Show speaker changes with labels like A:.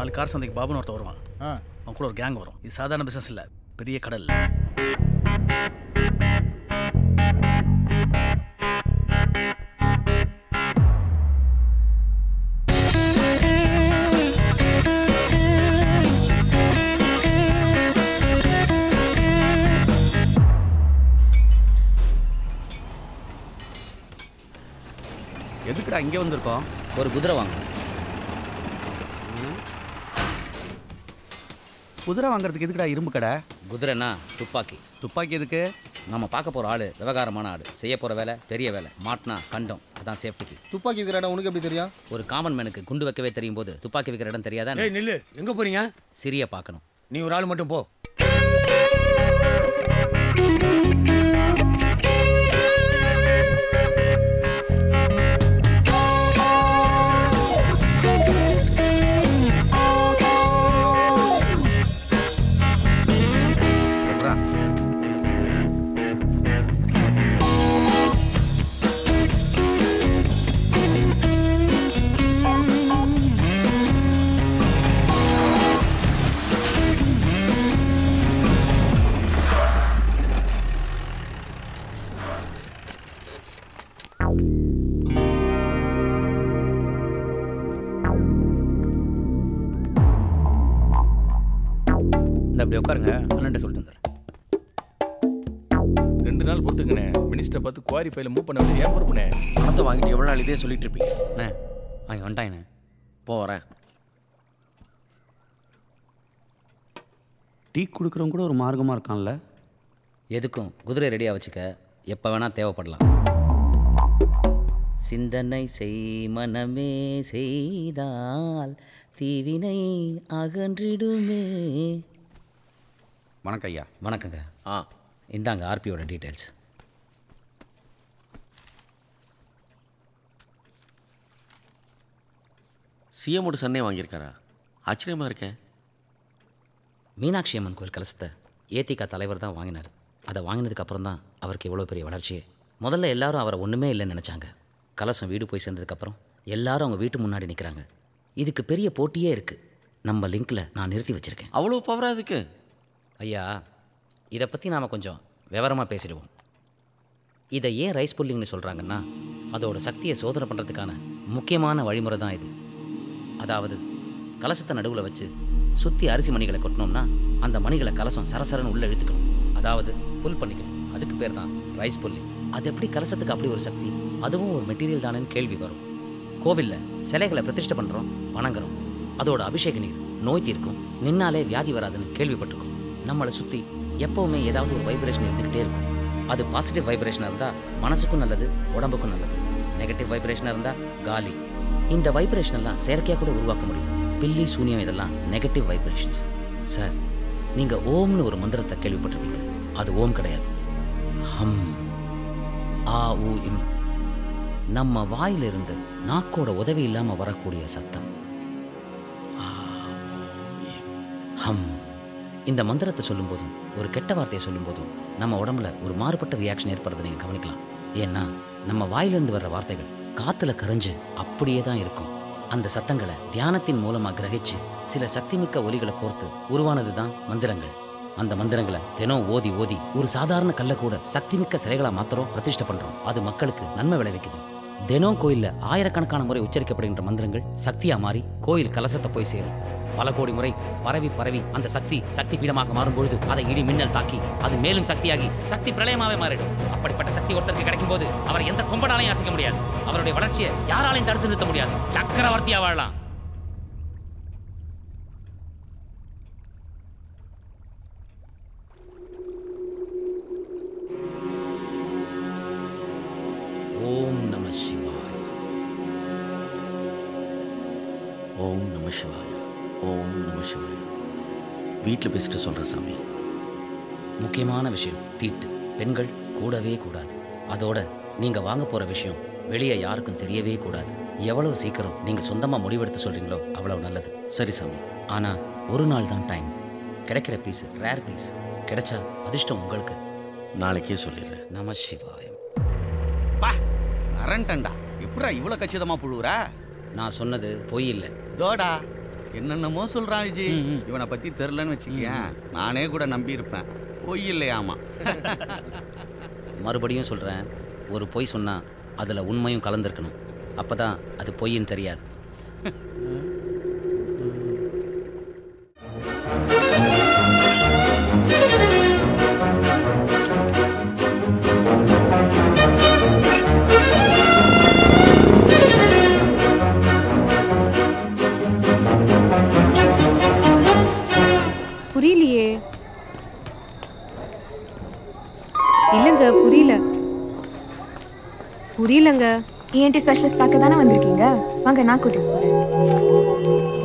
A: நாளைக்கு கார் சந்தைக்கு பாபுன்னு ஒருத்தன் வருவான்
B: ஆ
A: அவன் கூட ஒரு கேங் வரும் இது சாதாரண பிசினஸ் இல்ல பெரிய கடல் எதுக்குடா இங்கே வந்திருக்கோம்
C: ஒரு குதிரை வாங்க
A: குதிரை வாங்குறதுக்கு எதுக்குடா இரும்பு கடை
C: குதிரைனா துப்பாக்கி
A: துப்பாக்கி எதுக்கு
C: நம்ம பார்க்க போகிற ஆள் விவகாரமான ஆள் செய்ய போகிற வேலை பெரிய வேலை மாட்டினா கண்டம் அதான் சேஃப்டிக்கு
B: துப்பாக்கி விற்கிற இடம் உனக்கு எப்படி தெரியும்
C: ஒரு காமன் மேனுக்கு குண்டு வைக்கவே தெரியும் போது துப்பாக்கி வைக்கிற இடம் தெரியாதா என்ன?
D: ஏய் நில்லு எங்க போறீங்க
C: சிறிய பார்க்கணும்
D: நீ ஒரு ஆள் மட்டும் போ
A: எட்ரா
C: இந்த அப்படி உட்காருங்க அண்ணன்ட்ட சொல்லிட்டு வந்துடுறேன்
E: ரெண்டு நாள் பொறுத்துங்கண்ணே மினிஸ்டரை பார்த்து குவாரி ஃபைல மூவ் பண்ண வேண்டியது ஏன் பொறுப்புண்ணே
F: பணத்தை வாங்கிட்டு எவ்வளோ நாள் இதே சொல்லிட்டு இருப்பீங்க
C: அண்ணே அவங்க வந்துட்டாங்கண்ணே
F: போகிறேன்
G: டீ கொடுக்குறவங்க கூட ஒரு மார்க்கமாக இருக்கான்ல
C: எதுக்கும் குதிரை ரெடியாக வச்சுக்க எப்போ வேணால் தேவைப்படலாம் சிந்தனை செய் மனமே செய்தால் தீவினை அகன்றிடுமே
G: வணக்கம் ஐயா
C: வணக்கங்க
F: ஆ
C: இந்தாங்க ஆர்பியோட டீட்டெயில்ஸ்
F: சிஎம்மோட சன்னே வாங்கியிருக்காரா ஆச்சரியமாக இருக்கேன்
C: மீனாட்சி அம்மன் கோயில் கலசத்தை ஏத்திகா தலைவர் தான் வாங்கினார் அதை வாங்கினதுக்கு அப்புறம் தான் அவருக்கு எவ்வளோ பெரிய வளர்ச்சியே முதல்ல எல்லாரும் அவரை ஒன்றுமே இல்லைன்னு நினச்சாங்க கலசம் வீடு போய் சேர்ந்ததுக்கப்புறம் எல்லாரும் அவங்க வீட்டு முன்னாடி நிற்கிறாங்க இதுக்கு பெரிய போட்டியே இருக்குது நம்ம லிங்க்கில் நான் நிறுத்தி வச்சுருக்கேன்
F: அவ்வளோ பவரா அதுக்கு
C: ஐயா இதை பற்றி நாம் கொஞ்சம் விவரமாக பேசிடுவோம் இதை ஏன் ரைஸ் புல்லிங்னு சொல்கிறாங்கன்னா அதோட சக்தியை சோதனை பண்ணுறதுக்கான முக்கியமான வழிமுறை தான் இது அதாவது கலசத்தை நடுவில் வச்சு சுற்றி அரிசி மணிகளை கொட்டினோம்னா அந்த மணிகளை கலசம் சரசரன்னு உள்ளே இழுத்துக்கணும் அதாவது புல் பண்ணிக்கணும் அதுக்கு பேர் தான் ரைஸ் புல்லிங் அது எப்படி கலசத்துக்கு அப்படி ஒரு சக்தி அதுவும் ஒரு மெட்டீரியல் தானேன்னு கேள்வி வரும் கோவிலில் சிலைகளை பிரதிஷ்டை பண்ணுறோம் வணங்குறோம் அதோட அபிஷேக நீர் நோய் தீர்க்கும் நின்னாலே வியாதி வராதுன்னு கேள்விப்பட்டிருக்கோம் நம்மளை சுற்றி எப்போவுமே ஏதாவது ஒரு வைப்ரேஷன் இருந்துக்கிட்டே இருக்கும் அது பாசிட்டிவ் வைப்ரேஷனாக இருந்தால் மனசுக்கும் நல்லது உடம்புக்கும் நல்லது நெகட்டிவ் வைப்ரேஷனாக இருந்தால் காலி இந்த வைப்ரேஷன் எல்லாம் செயற்கையாக கூட உருவாக்க முடியும் பில்லி சூனியம் இதெல்லாம் நெகட்டிவ் வைப்ரேஷன்ஸ் சார் நீங்கள் ஓம்னு ஒரு மந்திரத்தை கேள்விப்பட்டிருப்பீங்க அது ஓம் கிடையாது ஹம் ஆ ஊ இம் நம்ம வாயிலிருந்து நாக்கோட உதவி இல்லாமல் வரக்கூடிய சத்தம் ஹம் இந்த மந்திரத்தை சொல்லும்போதும் ஒரு கெட்ட வார்த்தையை சொல்லும்போதும் நம்ம உடம்புல ஒரு மாறுபட்ட ரியாக்ஷன் ஏற்படுறதை நீங்கள் கவனிக்கலாம் ஏன்னா நம்ம வாயிலிருந்து வர்ற வார்த்தைகள் காத்துல கரைஞ்சு அப்படியே தான் இருக்கும் அந்த சத்தங்களை தியானத்தின் மூலமாக கிரகிச்சு சில சக்திமிக்க ஒலிகளை கோர்த்து உருவானது தான் மந்திரங்கள் அந்த மந்திரங்களை தினம் ஓதி ஓதி ஒரு சாதாரண கல்லை கூட சக்திமிக்க சிலைகளா மாத்திரம் பிரதிஷ்டை பண்றோம் அது மக்களுக்கு நன்மை விளைவிக்குது தினம் கோயில்ல ஆயிரக்கணக்கான முறை உச்சரிக்கப்படுகின்ற மந்திரங்கள் சக்தியா மாறி கோயில் கலசத்தை போய் சேரும் பல கோடி முறை பரவி பரவி அந்த சக்தி சக்தி பீடமாக மாறும் பொழுது அதை இடி மின்னல் தாக்கி அது மேலும் சக்தியாகி சக்தி பிரளயமாவே மாறிடும் அப்படிப்பட்ட சக்தி ஒருத்தருக்கு கிடைக்கும் போது அவரை எந்த கொம்பனாலையும் அசைக்க முடியாது அவருடைய வளர்ச்சியை யாராலையும் தடுத்து நிறுத்த முடியாது சக்கரவர்த்தியா வாழலாம் ஓம் நம சிவாய்
F: ஓம் நம சிவாய ஓம் நம சிவாய வீட்டில் பேசிட்டு சொல்கிறேன் சாமி
C: முக்கியமான விஷயம் தீட்டு பெண்கள் கூடவே கூடாது அதோட நீங்க வாங்க போற விஷயம் வெளியே யாருக்கும் தெரியவே கூடாது எவ்வளவு சீக்கிரம் நீங்க சொந்தமா முடிவெடுத்து சொல்றீங்களோ அவ்வளவு நல்லது
F: சரி சாமி
C: ஆனா ஒரு நாள் தான் டைம் கிடைக்கிற பீஸ் ரேர் பீஸ் கிடைச்சா அதிர்ஷ்டம் உங்களுக்கு
F: நாளைக்கே சொல்லிடுறேன்
C: நம சிவாயம்
G: பா அரண்டண்டா எப்படா இவ்வளோ கச்சிதமாக புழுவுற
C: நான் சொன்னது பொய் இல்லை
G: தோடா
A: என்னென்னமோ சொல்றான் விஜய் இவனை பத்தி தெரிலன்னு வச்சுக்கேன் நானே கூட நம்பி இருப்பேன் பொய் இல்லையாமா
C: மறுபடியும் சொல்கிறேன் ஒரு பொய் சொன்னால் அதில் உண்மையும் கலந்துருக்கணும் அப்போ தான் அது பொய்ன்னு தெரியாது
B: புரியலையே இல்லைங்க புரியல புரியலங்க
H: இஎன்டி ஸ்பெஷலிஸ்ட் பார்க்க தானே வந்திருக்கீங்க வாங்க நான் கூட்டிட்டு போறேன்